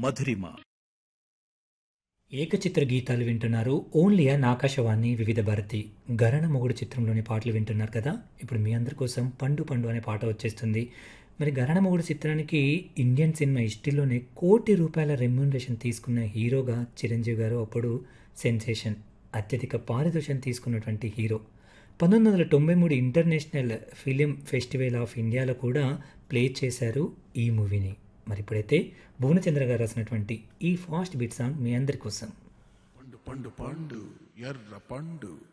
మధురిమ ఏకచిత్ర గీతాలు వింటున్నారు only an Akashvani వివిధ భారతి గరణ మొగుడు చిత్రంలోని పాటలు వింటున్నారు కదా ఇప్పుడు మీ అందరి కోసం పండు పండు అనే పాట వచ్చేస్తుంది మరి గరణ మొగుడు చిత్రానికి ఇండియన్ సినిమా హిస్టరీలోనే కోటి రూపాయల రెమ్యూనరేషన్ తీసుకున్న హీరోగా చిరంజీవి గారు అప్పుడు సెన్సేషన్ అత్యధిక పారితోషం తీసుకున్నటువంటి హీరో పంతొమ్మిది వందల తొంభై మూడు ఇంటర్నేషనల్ ఫిలిం ఫెస్టివల్ ఆఫ్ ఇండియాలో కూడా ప్లే చేశారు ఈ మూవీని మరి ఇప్పుడైతే భువనచంద్ర గారు రాసినటువంటి ఈ ఫాస్ట్ బీట్ సాంగ్ మీ అందరి కోసం పండు పండు పండు ఎర్ర పండు